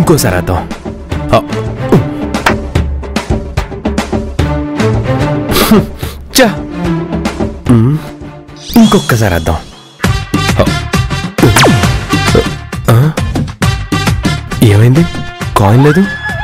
ఇంకోసారి వేద్దాం ఆ, చా ఉమ్, ఇంకొక్కసారి వేద్దాం ఆ, ఆ, ఏమైంది కాయిన్ లేదు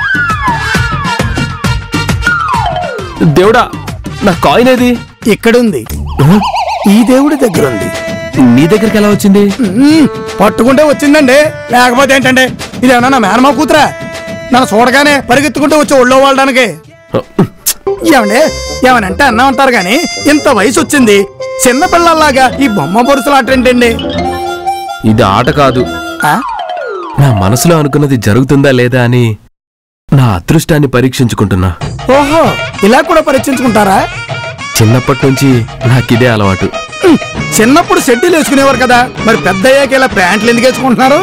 దేవుడా నా కాయిన్ ఏది ఇక్కడుంది ఆ, ఈ దేవుడి దగ్గర ఉంది నీ దగ్గరికి ఎలా వచ్చింది మ్మ్. పట్టుకుంటే వచ్చిందండి లేకపోతే ఏంటండి ఇదేమన్నా నా మేనమా కూతురా నన్ను చూడగానే పరిగెత్తుకుంటూ వచ్చి ఒళ్ళో వాళ్ళడానికి ఏమండి ఏమనంటే అన్నా ఉంటారు గాని ఇంత వయసు వచ్చింది చిన్న పిల్లల్లాగా ఈ బొమ్మ బొరుసలు ఆటేంటండి ఇది ఆట కాదు ఆ? నా మనసులో అనుకున్నది జరుగుతుందా లేదా అని నా అదృష్టాన్ని పరీక్షించుకుంటున్నా ఓహో ఇలా కూడా పరీక్షించుకుంటారా చిన్నప్పటి నుంచి నాకిదే అలవాటు మ్మ్. చిన్నప్పుడు షెడ్యూల్ వేసుకునేవారు కదా మరి పెద్ద అయ్యాక ఇలా ప్యాంట్లు ఎందుకు వేసుకుంటున్నారు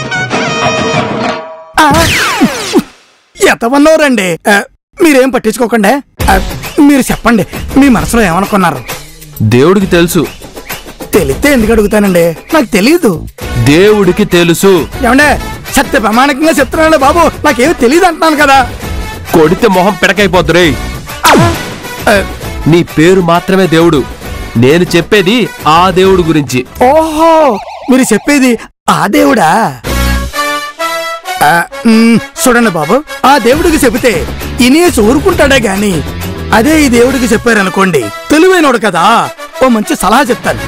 ఆ, ఎంతమన్నోరండి ఆ, మీరేం పట్టించుకోకండి ఆ, మీరు చెప్పండి మీ మనసులో ఏమనుకున్నారు దేవుడికి తెలుసు తెలిస్తే ఎందుకు అడుగుతానండి నాకు తెలియదు దేవుడికి తెలుసు ఏమండే సత్య ప్రమాణికంగా చెప్తున్నానండి బాబు నాకేమి తెలియదు అంటున్నాను కదా కొడితే మొహం పిడకైపోతురే ఆ, ఆ, నీ పేరు మాత్రమే దేవుడు నేను చెప్పేది ఆ దేవుడు గురించి ఓహో మీరు చెప్పేది ఆ దేవుడా ఆ, మ్, చూడండి బాబు ఆ దేవుడికి చెబితే ఇనేసి ఊరుకుంటాడే గాని అదే ఈ దేవుడికి చెప్పారనుకోండి తెలివైనోడు కదా ఓ మంచి సలహా చెప్తాను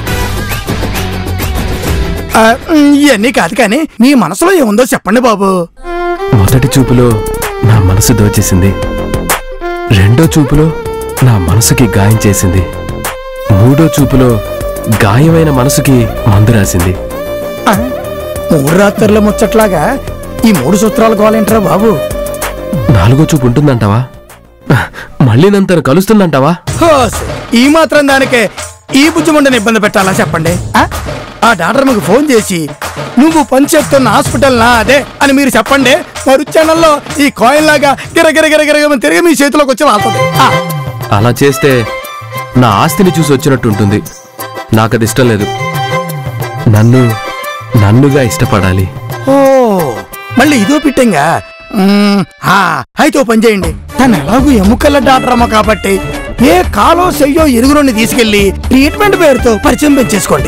ఆ, మ్, ఇవన్నీ కాదు కానీ మీ మనసులో ఏముందో చెప్పండి బాబు మొదటి చూపులో నా మనసు దోచేసింది రెండో చూపులో నా మనసుకి గాయం చేసింది మూడో చూపులో గాయమైన మనసుకి మందు రాసింది ఆ, మూడు రాత్రుల ముచ్చట్లాగా ఈ మూడు సూత్రాలు కావాలంటారా బాబు నాలుగో చూపు ఉంటుందంటావా మళ్ళీ నన్ను కలుస్తుందంటావా హోస్, ఈ మాత్రం దానికే ఈ బుజ్జిముండని ఇబ్బంది పెట్టాలా చెప్పండి ఆ? ఆ డాక్టర్ మీకు ఫోన్ చేసి నువ్వు పని చేస్తున్న హాస్పిటల్ నా అదే అని మీరు చెప్పండి మరు ఛానల్లో ఈ కాయిన్ లాగా గిర గిర గిర గిర తిరిగి మీ చేతిలోకి వచ్చి వాళ్తుంది ఆ, అలా చేస్తే నా ఆస్తిని చూసి వచ్చినట్టు ఉంటుంది నాకది ఇష్టం లేదు నన్ను నన్నుగా ఇష్టపడాలి ఓ మళ్ళీ ఇదో పిట్టంగా మ్మ్, ఆ, అయితే ఓ పని చేయండి తను ఎలాగూ ఎముకల డాక్టర్ అమ్మ కాబట్టి ఏ కాలో చెయ్యో ఎరుగురుని తీసుకెళ్లి ట్రీట్మెంట్ పేరుతో పరిచయం పెంచేసుకోండి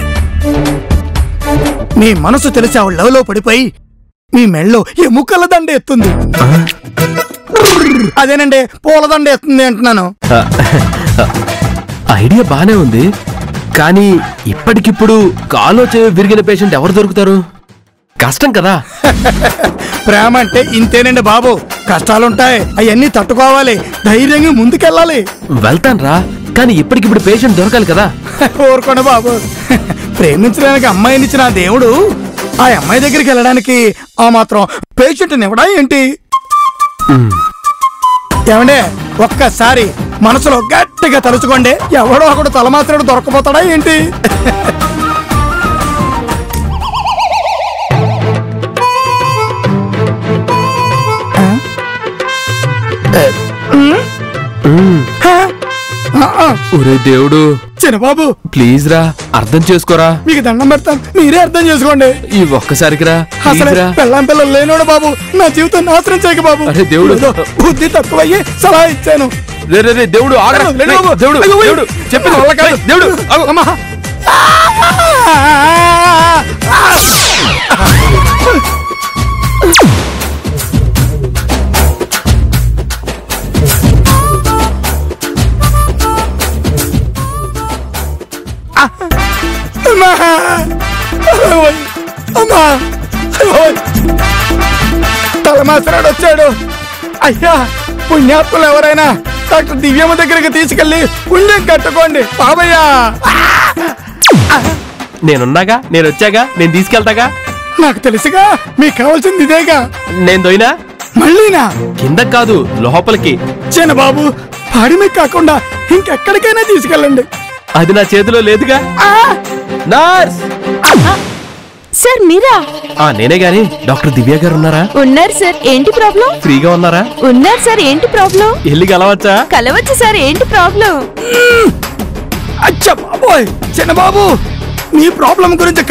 మీ మనసు తెలిసి ఆవిడ లవ్ లో పడిపోయి మీ మెళ్ళో ఎముకల దండ ఎత్తుంది ఆ? అదేనండి పూలదండ ఎత్తుంది అంటున్నాను ఆ, ఐడియా బానే ఉంది కానీ ఇప్పటికిప్పుడు కాలో చేయ విరిగిన పేషెంట్ ఎవరు దొరుకుతారు కష్టం కదా ప్రేమ అంటే ఇంతేనండి బాబు కష్టాలుంటాయి అవన్నీ తట్టుకోవాలి ధైర్యంగా ముందుకెళ్ళాలి వెళ్తాను రా కానీ ఇప్పటికిప్పుడు పేషెంట్ దొరకాలి కదా ఊరుకోండి బాబు ప్రేమించడానికి అమ్మాయినిచ్చిన ఆ దేవుడు ఆ అమ్మాయి దగ్గరికి వెళ్ళడానికి ఆ మాత్రం పేషెంట్ ఇవ్వడా ఏంటి ఉమ్, ఏమండే ఒక్కసారి మనసులో గట్టిగా తలుచుకోండి ఎవడో ఒకడు తలమాత్రుడు దొరకపోతాడా ఏంటి ఉమ్. ఒరే దేవుడు చిన్నబాబు ప్లీజ్ రా అర్థం చేసుకోరా మీకు దండం పెడతాను మీరే అర్థం చేసుకోండి ఈ ఒక్కసారికి రా అసలు ప్లీజ్ రా పెళ్ళాం పిల్లలు లేనోడు బాబు నా జీవితం నాశనం చేయక బాబు అరే దేవుడు. ఏదో బుద్ధి తక్కువయ్యి సలహా ఇచ్చాను రే, రే, రే, దేవుడు ఆగరా. లేడు రే, బాబు. దేవుడు అయ్యో, దేవుడు చెప్పిన నా వల్ల కాదు. రే, దేవుడు ఆగు. అమ్మా అమ్మా ఓయ్. అమ్మా ఓయ్. తలమాసరాడు వచ్చాడు అయ్యా పుణ్యాత్ములు ఎవరైనా డాక్టర్ దివ్యమ్మ దగ్గరికి తీసుకెళ్లి పుణ్యం కట్టుకోండి బాబయ్యా నేనున్నాగా నేను వచ్చాగా నేను తీసుకెళ్తాగా నాకు తెలుసుగా మీకు కావాల్సింది ఇదేగా నేను దొయినా మళ్ళీనా కింద కాదు లోపలికి చిన్న బాబు పాడి మీకు కాకుండా ఇంకెక్కడికైనా తీసుకెళ్ళండి అది నా చేతిలో లేదుగా ఆ! నర్స్ సార్ మీరా ఆ నేనే గాని డాక్టర్ దివ్య గారు ఉన్నారా ఉన్నారు సార్ ఏంటి ప్రాబ్లం ఫ్రీగా ఉన్నారా ఉన్నారు సార్ ఏంటి ప్రాబ్లం వెళ్ళి కలవచ్చా కలవచ్చు సార్ ఏంటి ప్రాబ్లం అచ్చ బాబోయ్ చిన్న బాబు నీ ప్రాబ్లం గురించి